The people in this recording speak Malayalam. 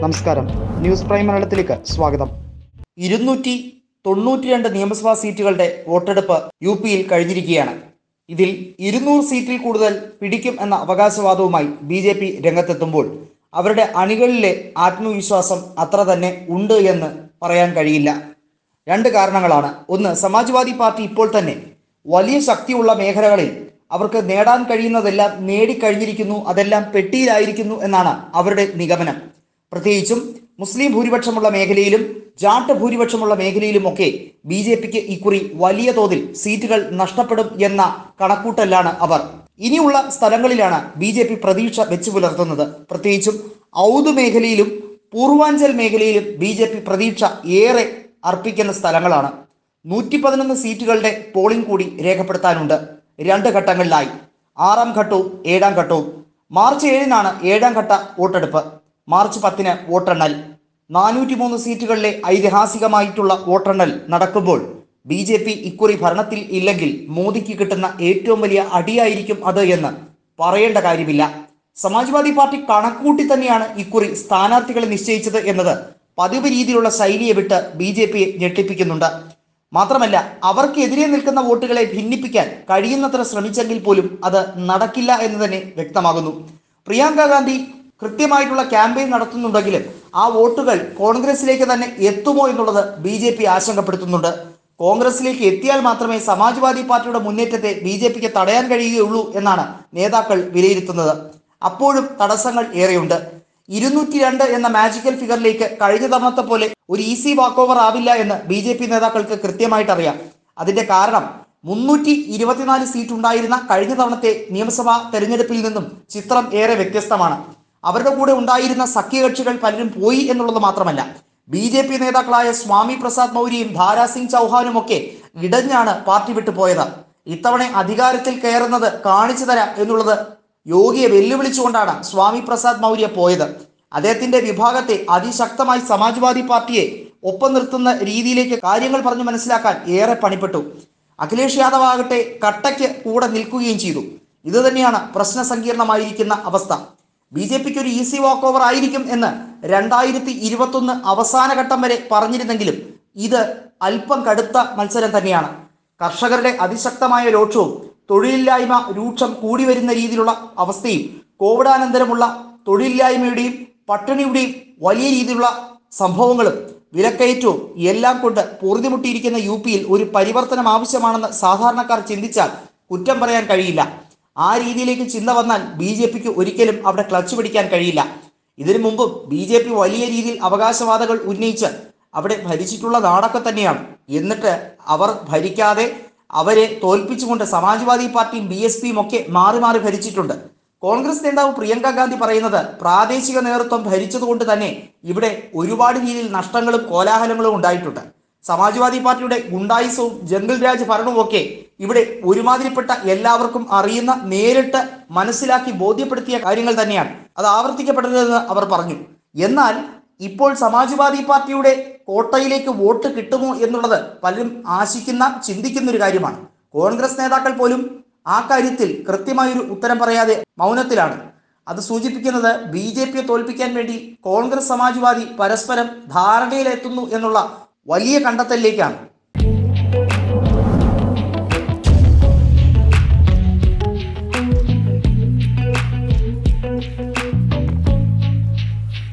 നമസ്കാരം ന്യൂസ് പ്രൈം മലയാളത്തിലേക്ക് സ്വാഗതം ഇരുന്നൂറ്റി തൊണ്ണൂറ്റിരണ്ട് നിയമസഭാ സീറ്റുകളുടെ വോട്ടെടുപ്പ് യു പിയിൽ കഴിഞ്ഞിരിക്കുകയാണ് ഇതിൽ ഇരുന്നൂറ് സീറ്റിൽ കൂടുതൽ പിടിക്കും എന്ന അവകാശവാദവുമായി ബി ജെ പി രംഗത്തെത്തുമ്പോൾ അവരുടെ അണികളിലെ ആത്മവിശ്വാസം അത്ര തന്നെ ഉണ്ട് എന്ന് പറയാൻ കഴിയില്ല രണ്ട് കാരണങ്ങളാണ് ഒന്ന് സമാജ്വാദി പാർട്ടി ഇപ്പോൾ തന്നെ വലിയ ശക്തിയുള്ള മേഖലകളിൽ അവർക്ക് നേടാൻ കഴിയുന്നതെല്ലാം നേടിക്കഴിഞ്ഞിരിക്കുന്നു അതെല്ലാം പെട്ടിയിലായിരിക്കുന്നു എന്നാണ് അവരുടെ നിഗമനം പ്രത്യേകിച്ചും മുസ്ലിം ഭൂരിപക്ഷമുള്ള മേഖലയിലും ജാട്ട് ഭൂരിപക്ഷമുള്ള മേഖലയിലുമൊക്കെ ബി ജെ പിക്ക് ഇക്കുറി വലിയ തോതിൽ സീറ്റുകൾ നഷ്ടപ്പെടും എന്ന കണക്കൂട്ടലാണ് അവർ ഇനിയുള്ള സ്ഥലങ്ങളിലാണ് ബി ജെ പി പ്രതീക്ഷ വെച്ചു പുലർത്തുന്നത് പ്രത്യേകിച്ചും ഔദ് മേഖലയിലും പൂർവാഞ്ചൽ മേഖലയിലും ബി ജെ പി പ്രതീക്ഷ ഏറെ അർപ്പിക്കുന്ന സ്ഥലങ്ങളാണ് നൂറ്റി പതിനൊന്ന് സീറ്റുകളുടെ പോളിംഗ് കൂടി രേഖപ്പെടുത്താനുണ്ട് രണ്ട് ഘട്ടങ്ങളിലായി ആറാം ഘട്ടവും ഏഴാം ഘട്ടവും മാർച്ച് ഏഴിനാണ് ഏഴാം ഘട്ട വോട്ടെടുപ്പ് മാർച്ച് പത്തിന് വോട്ടെണ്ണൽ നാനൂറ്റി മൂന്ന് സീറ്റുകളിലെ ഐതിഹാസികമായിട്ടുള്ള വോട്ടെണ്ണൽ നടക്കുമ്പോൾ ബി ജെ പി ഇക്കുറി ഭരണത്തിൽ ഇല്ലെങ്കിൽ മോദിക്ക് കിട്ടുന്ന ഏറ്റവും വലിയ അടിയായിരിക്കും അത് എന്ന് പറയേണ്ട കാര്യമില്ല സമാജ്വാദി പാർട്ടി കണക്കൂട്ടി തന്നെയാണ് ഇക്കുറി സ്ഥാനാർത്ഥികളെ നിശ്ചയിച്ചത് എന്നത് പതിവ് രീതിയിലുള്ള ശൈലിയെ വിട്ട് ബി ജെ പിയെ ഞെട്ടിപ്പിക്കുന്നുണ്ട് മാത്രമല്ല അവർക്കെതിരെ നിൽക്കുന്ന വോട്ടുകളെ ഭിന്നിപ്പിക്കാൻ കഴിയുന്നത്ര ശ്രമിച്ചെങ്കിൽ പോലും അത് നടക്കില്ല എന്ന് തന്നെ വ്യക്തമാകുന്നു പ്രിയങ്ക ഗാന്ധി കൃത്യമായിട്ടുള്ള ക്യാമ്പയിൻ നടത്തുന്നുണ്ടെങ്കിലും ആ വോട്ടുകൾ കോൺഗ്രസിലേക്ക് തന്നെ എത്തുമോ എന്നുള്ളത് ബി ജെ പി ആശങ്കപ്പെടുത്തുന്നുണ്ട് കോൺഗ്രസിലേക്ക് എത്തിയാൽ മാത്രമേ സമാജ്വാദി പാർട്ടിയുടെ മുന്നേറ്റത്തെ ബി ജെ പിക്ക് തടയാൻ കഴിയുകയുള്ളൂ എന്നാണ് നേതാക്കൾ വിലയിരുത്തുന്നത് അപ്പോഴും തടസ്സങ്ങൾ ഏറെയുണ്ട് ഇരുന്നൂറ്റി രണ്ട് എന്ന മാജിക്കൽ ഫിഗറിലേക്ക് കഴിഞ്ഞ തവണത്തെ പോലെ ഒരു ഈസി വാക്ക് ഓവർ ആവില്ല എന്ന് ബി ജെ പി നേതാക്കൾക്ക് കൃത്യമായിട്ട് അറിയാം അതിന്റെ കാരണം മുന്നൂറ്റി ഇരുപത്തിനാല് സീറ്റ് ഉണ്ടായിരുന്ന കഴിഞ്ഞ തവണത്തെ നിയമസഭാ തെരഞ്ഞെടുപ്പിൽ നിന്നും ചിത്രം ഏറെ വ്യത്യസ്തമാണ് അവരുടെ കൂടെ ഉണ്ടായിരുന്ന സഖ്യകക്ഷികൾ പലരും പോയി എന്നുള്ളത് മാത്രമല്ല ബി ജെ പി നേതാക്കളായ സ്വാമി പ്രസാദ് മൗര്യയും ധാരാസിംഗ് ചൗഹാനും ഒക്കെ ഇടഞ്ഞാണ് പാർട്ടി വിട്ടു പോയത് ഇത്തവണ അധികാരത്തിൽ കയറുന്നത് കാണിച്ചു തരാം എന്നുള്ളത് യോഗിയെ വെല്ലുവിളിച്ചുകൊണ്ടാണ് സ്വാമി പ്രസാദ് മൗര്യ പോയത് അദ്ദേഹത്തിന്റെ വിഭാഗത്തെ അതിശക്തമായി സമാജ്വാദി പാർട്ടിയെ ഒപ്പം നിർത്തുന്ന രീതിയിലേക്ക് കാര്യങ്ങൾ പറഞ്ഞു മനസ്സിലാക്കാൻ ഏറെ പണിപ്പെട്ടു അഖിലേഷ് യാദവ് ആകട്ടെ കട്ടയ്ക്ക് കൂടെ നിൽക്കുകയും ചെയ്തു ഇത് തന്നെയാണ് പ്രശ്ന സങ്കീർണമായിരിക്കുന്ന അവസ്ഥ ബി ജെ പിക്ക് ഒരു ഈസി വാക്ക് ഓവർ ആയിരിക്കും എന്ന് രണ്ടായിരത്തി ഇരുപത്തൊന്ന് അവസാന ഘട്ടം വരെ പറഞ്ഞിരുന്നെങ്കിലും ഇത് അല്പം കടുത്ത മത്സരം തന്നെയാണ് കർഷകരുടെ അതിശക്തമായ രോക്ഷവും തൊഴിലില്ലായ്മ രൂക്ഷം കൂടി വരുന്ന രീതിയിലുള്ള അവസ്ഥയും കോവിഡാനന്തരമുള്ള തൊഴിലില്ലായ്മയുടെയും പട്ടിണിയുടെയും വലിയ രീതിയിലുള്ള സംഭവങ്ങളും വിലക്കയറ്റവും എല്ലാം കൊണ്ട് പൊറുതിമുട്ടിയിരിക്കുന്ന യു പിയിൽ ഒരു പരിവർത്തനം ആവശ്യമാണെന്ന് സാധാരണക്കാർ ചിന്തിച്ചാൽ കുറ്റം പറയാൻ കഴിയില്ല ആ രീതിയിലേക്ക് ചിന്ത വന്നാൽ ബി ജെ പിക്ക് ഒരിക്കലും അവിടെ ക്ലച്ച് പിടിക്കാൻ കഴിയില്ല ഇതിനു മുമ്പും ബി ജെ പി വലിയ രീതിയിൽ അവകാശവാദങ്ങൾ ഉന്നയിച്ച് അവിടെ ഭരിച്ചിട്ടുള്ള നാടൊക്കെ തന്നെയാണ് എന്നിട്ട് അവർ ഭരിക്കാതെ അവരെ തോൽപ്പിച്ചുകൊണ്ട് സമാജ്വാദി പാർട്ടിയും ബി എസ് പിയും ഒക്കെ മാറി മാറി ഭരിച്ചിട്ടുണ്ട് കോൺഗ്രസ് നേതാവ് പ്രിയങ്ക ഗാന്ധി പറയുന്നത് പ്രാദേശിക നേതൃത്വം ഭരിച്ചതുകൊണ്ട് തന്നെ ഇവിടെ ഒരുപാട് രീതിയിൽ നഷ്ടങ്ങളും കോലാഹലങ്ങളും ഉണ്ടായിട്ടുണ്ട് സമാജ്വാദി പാർട്ടിയുടെ ഗുണ്ടായുസവും ജംഗിൾ രാജ് ഭരണവും ഒക്കെ ഇവിടെ ഒരുമാതിരിപ്പെട്ട എല്ലാവർക്കും അറിയുന്ന നേരിട്ട് മനസ്സിലാക്കി ബോധ്യപ്പെടുത്തിയ കാര്യങ്ങൾ തന്നെയാണ് അത് ആവർത്തിക്കപ്പെടരുതെന്ന് അവർ പറഞ്ഞു എന്നാൽ ഇപ്പോൾ സമാജ്വാദി പാർട്ടിയുടെ കോട്ടയിലേക്ക് വോട്ട് കിട്ടുമോ എന്നുള്ളത് പലരും ആശിക്കുന്ന ചിന്തിക്കുന്ന ഒരു കാര്യമാണ് കോൺഗ്രസ് നേതാക്കൾ പോലും ആ കാര്യത്തിൽ കൃത്യമായൊരു ഉത്തരം പറയാതെ മൗനത്തിലാണ് അത് സൂചിപ്പിക്കുന്നത് ബി ജെ പിയെ തോൽപ്പിക്കാൻ വേണ്ടി കോൺഗ്രസ് സമാജ്വാദി പരസ്പരം ധാരണയിലെത്തുന്നു എന്നുള്ള വലിയ കണ്ടെത്തലിലേക്കാണ്